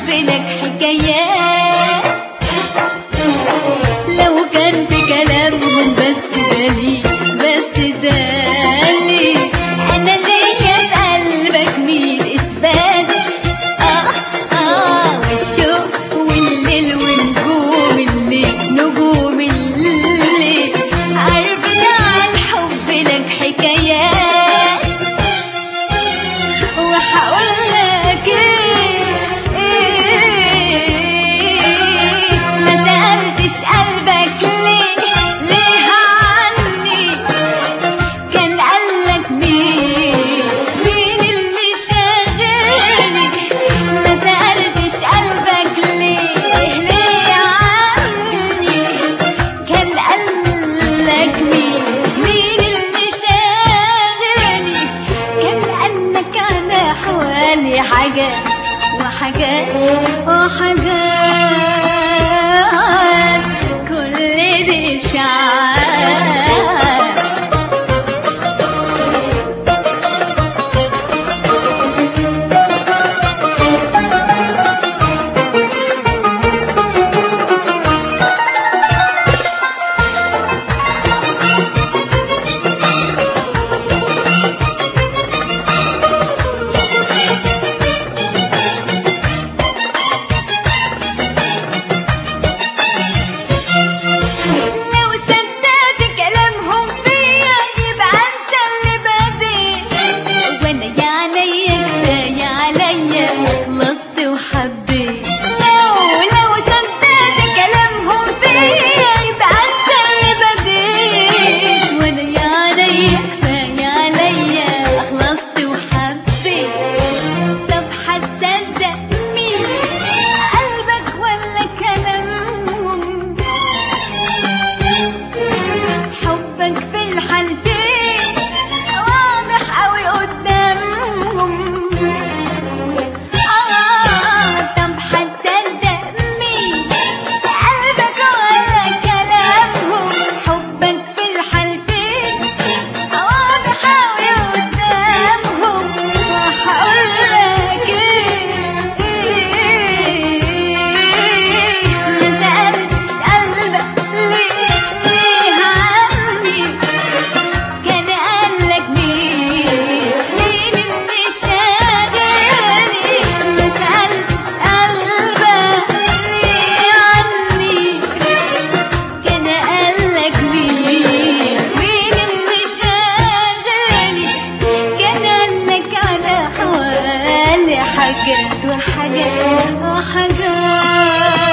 الحب لك حكايات لو كان في كلامهم بس دليل بس دليل انا ليا في قلبك مين اثبات اه اه والشوق والليل ونجوم الليل نجوم الليل عارفين عن الحب لك حكايات وهقول لك ايه ايه ما سألتش قلبك ليه ليه عني كان قالك مين مين اللي شاغلني ما سألتش قلبك ليه ليه عني كان قالك مين مين اللي شاغلني كان قالك انا حوالي حاجات وحاجات وحاجات كل دي اشاعات لو صدقت كلامهم فيا يبقى انت اللي بديت وانا يا عليا كفايه عليا خلصت وحبيت لو لو صدقت كلامهم فيا يبقى انت اللي بديت وانا يا عليا كفايه عليا خلصت وحبيت طب هتصدق مين قلبك ولا كلامهم حبك في الحالتين واضح قوي قدامهم آه طب هتصدق مين قلبك ولا كلامهم حبك في الحالتين واضح قوي قدامهم وهقولك ايه ايه ما سألتش قلبك ليه ليه عني كان قالك مين مين اللي شاغلني ما سألتش قلبك ليه عني كان قالك مين مين اللي شاغلني كان قالك على حوالي حاجات وحاجات وحاجات